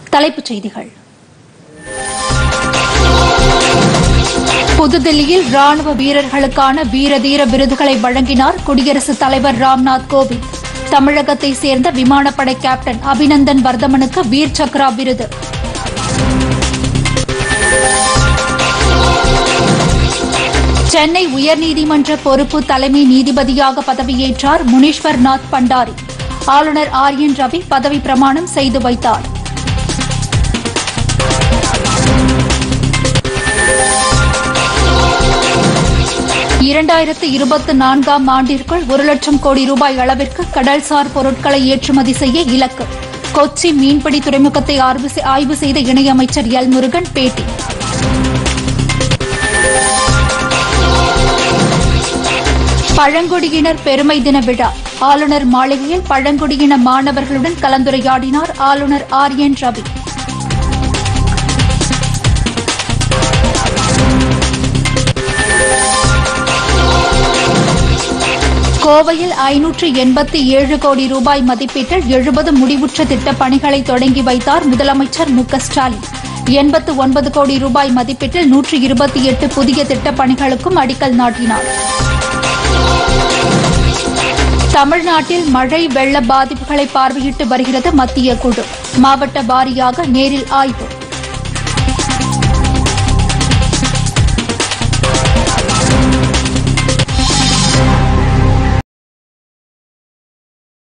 தலைப்புச் செய்திகள் புதுதில்லியில் ராணுவ வீரர்களுக்கான வீரதீர விருதுகளை வழங்கினார் குடியரசுத் தலைவர் ராம்நாத் கோவிந்த் தமிழகத்தை சேர்ந்த விமானப்படை கேப்டன் அபிநந்தன் வர்தமனுக்கு வீர் சக்ரா விருது சென்னை உயர்நீதிமன்ற பொறுப்பு தலைமை நீதிபதியாக பதவியேற்றார் முனீஸ்வர் நாத் பண்டாரி ஆளுநர் ஆர் என் ரவி பதவி பிரமாணம் செய்து வைத்தார் இரண்டாயிரத்து இருபத்தி நான்காம் ஆண்டிற்குள் ஒரு லட்சம் கோடி ரூபாய் அளவிற்கு கடல்சார் பொருட்களை ஏற்றுமதி செய்ய இலக்கு கொச்சி மீன்பிடி துறைமுகத்தை ஆய்வு செ- ஆய்வு செய்த இணையமைச்சர் எல் முருகன் பேட்டி பழங்குடியினர் பெருமை தின விழா ஆளுநர் மாளிகையில் பழங்குடியின மாணவர்களுடன் கலந்துரையாடினார் ஆளுநர் ஆர் என் ரவி கோவையில் ஐநூற்று எண்பத்தி ஏழு கோடி ரூபாய் மதிப்பீட்டில் எழுபது முடிவுற்ற திட்டப் பணிகளை தொடங்கி வைத்தார் முதலமைச்சர் மு க ஸ்டாலின் எண்பத்து ஒன்பது கோடி ரூபாய் மதிப்பீட்டில் நூற்று இருபத்தி எட்டு புதிய திட்டப் பணிகளுக்கும் அடிக்கல் நாட்டினார் தமிழ்நாட்டில் மழை வெள்ள பாதிப்புகளை பார்வையிட்டு வருகிறது மத்திய குழு மாவட்ட வாரியாக நேரில் ஆய்வு